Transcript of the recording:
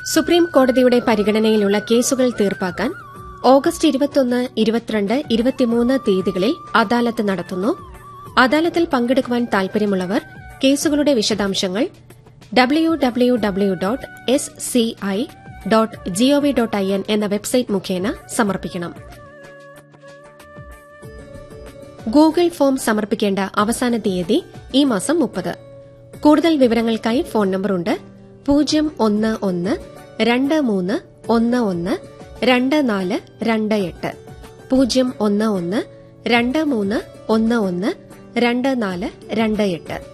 supreme കോടതിയുടെ പരിഗണനയിലുള്ള കേസുകൾ തീർപ്പാക്കാൻ ഓഗസ്റ്റ് ഇരുപത്തൊന്ന് ഇരുപത്തിരണ്ട് ഇരുപത്തിമൂന്ന് തീയതികളിൽ അദാലത്ത് നടത്തുന്നു അദാലത്തിൽ പങ്കെടുക്കുവാൻ താൽപര്യമുള്ളവർ കേസുകളുടെ വിശദാംശങ്ങൾ W W W dot S C I dot gov dot I N എന്ന വെബ്സൈറ്റ് മുഖേന സമർപ്പിക്കണം ഗൂഗിൾ ഫോം സമർപ്പിക്കേണ്ട അവസാന തീയതി ഈ മാസം മുപ്പത് കൂടുതൽ വിവരങ്ങൾക്കായി ഫോൺ നമ്പറുണ്ട് പൂജ്യം ഒന്ന് ഒന്ന് രണ്ട് മൂന്ന് ഒന്ന് ഒന്ന് രണ്ട് നാല് രണ്ട് എട്ട് പൂജ്യം ഒന്ന് ഒന്ന് രണ്ട് മൂന്ന് ഒന്ന് ഒന്ന് രണ്ട് നാല് രണ്ട് എട്ട്